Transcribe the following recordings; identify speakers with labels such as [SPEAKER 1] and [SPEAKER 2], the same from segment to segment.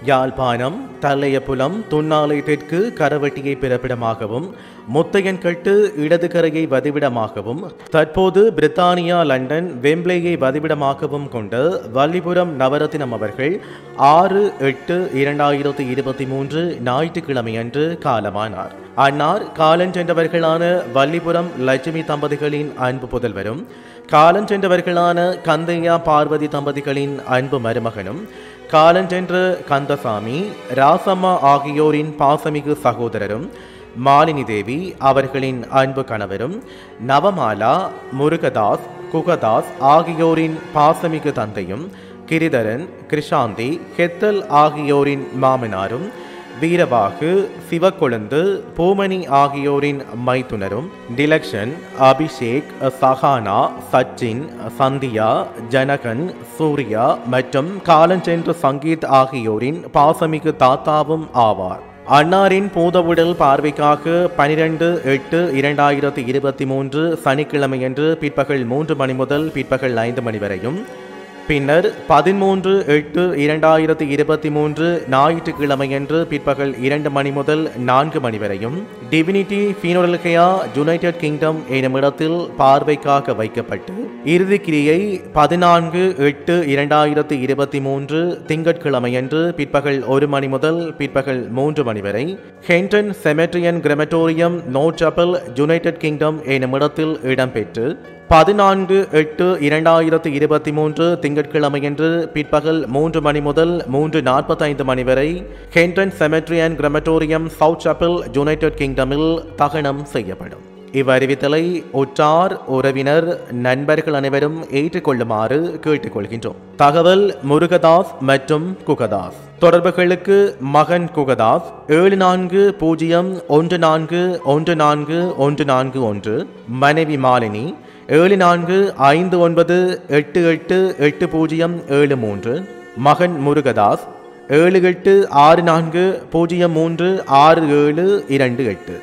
[SPEAKER 1] யாழ்ப்பாணம் தல்லையப்புலம் துன்னாலை தெற்கு கரவட்டியை பிறப்பிடமாகவும் முத்தையன்கட்டு இடதுகரையை வதிவிடமாகவும் தற்போது பிரித்தானியா லண்டன் வெம்ப்லேயை வதிவிடமாகவும் கொண்ட வல்லிபுரம் நவரத்தினம் அவர்கள் ஆறு எட்டு இரண்டாயிரத்தி இருபத்தி மூன்று ஞாயிற்றுக்கிழமையன்று காலமானார் அன்னார் காலஞ்சென்றவர்களான வல்லிபுரம் லட்சுமி தம்பதிகளின் அன்பு புதல்வரும் காலஞ்சென்றவர்களான கந்தையா பார்வதி தம்பதிகளின் அன்பு மருமகனும் காலஞ்சென்ற கந்தசாமி ராசம்மா ஆகியோரின் பாசமிகு சகோதரரும் மாலினி தேவி அவர்களின் அன்பு கணவரும் நவமாலா முருகதாஸ் குகதாஸ் ஆகியோரின் பாசமிகு தந்தையும் கிரிதரன் கிருஷாந்தி ஹெத்தல் ஆகியோரின் மாமனாரும் வீரபாகு சிவக்கொழுந்து பூமணி ஆகியோரின் மைத்துனரும் டிலக்ஷன் அபிஷேக் சஹானா சச்சின் சந்தியா ஜனகன் சூர்யா மற்றும் காலஞ்சென்ற சங்கீத் ஆகியோரின் பாசமிகு தாத்தாவும் ஆவார் அன்னாரின் பூதவுடல் பார்வைக்காக பனிரெண்டு எட்டு இரண்டாயிரத்தி இருபத்தி மூன்று சனிக்கிழமையன்று பிற்பகல் மூன்று மணி முதல் பிற்பகல் ஐந்து மணி வரையும் பின்னர் பதிமூன்று எட்டு இரண்டாயிரத்தி இருபத்தி மூன்று ஞாயிற்றுக்கிழமையன்று பிற்பகல் இரண்டு மணி முதல் நான்கு மணி வரையும் டிவினிட்டி ஃபீனோரல்கையா யுனைடெட் கிங்டம் எனும் இடத்தில் பார்வைக்காக வைக்கப்பட்டு இறுதிக்கிரியை பதினான்கு எட்டு இரண்டாயிரத்தி இருபத்தி மூன்று திங்கட்கிழமையன்று பிற்பகல் ஒரு மணி முதல் பிற்பகல் மூன்று மணி வரை ஹென்டன் செமெட்ரியன் கிரமட்டோரியம் நோ சப்பல் யுனைடெட் கிங்டம் எனும் இடத்தில் இடம்பெற்று பதினான்கு எட்டு இரண்டாயிரத்தி இருபத்தி மூன்று திங்கட்கிழமையன்று பிற்பகல் மூன்று மணி முதல் மூன்று நாற்பத்தைந்து மணி வரை Hendon cemetery and crematorium south chapel United கிங்டமில் தகனம் செய்யப்படும் இவ்வறிவித்தலை உற்றார் உறவினர் நண்பர்கள் அனைவரும் ஏற்றுக்கொள்ளுமாறு கேட்டுக்கொள்கின்றோம் தகவல் முருகதாஸ் மற்றும் குகதாஸ் தொடர்புகளுக்கு மகன் குகதாஸ் ஏழு நான்கு பூஜ்ஜியம் ஒன்று நான்கு ஒன்று நான்கு ஒன்று நான்கு ஒன்று மனைவி மாலினி ஏழு நான்கு ஐந்து ஒன்பது எட்டு எட்டு எட்டு பூஜ்ஜியம் ஏழு மூன்று மகன் முருகதாஸ் ஏழு எட்டு ஆறு நான்கு பூஜ்ஜியம் மூன்று ஆறு ஏழு இரண்டு எட்டு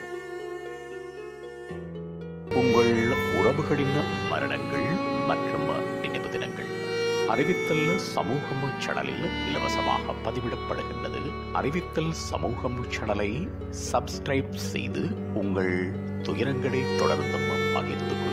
[SPEAKER 2] உங்கள் உறவுகளின் மரணங்கள் மற்றும் நினைவு தினங்கள் அறிவித்தல் சமூகம் சேனலில் இலவசமாக பதிவிடப்படுகின்றது அறிவித்தல் சமூகம் சேனலை சப்ஸ்கிரைப் செய்து உங்கள் துயரங்களை தொடர்ந்தும் பகிர்ந்து கொள்ளுங்கள்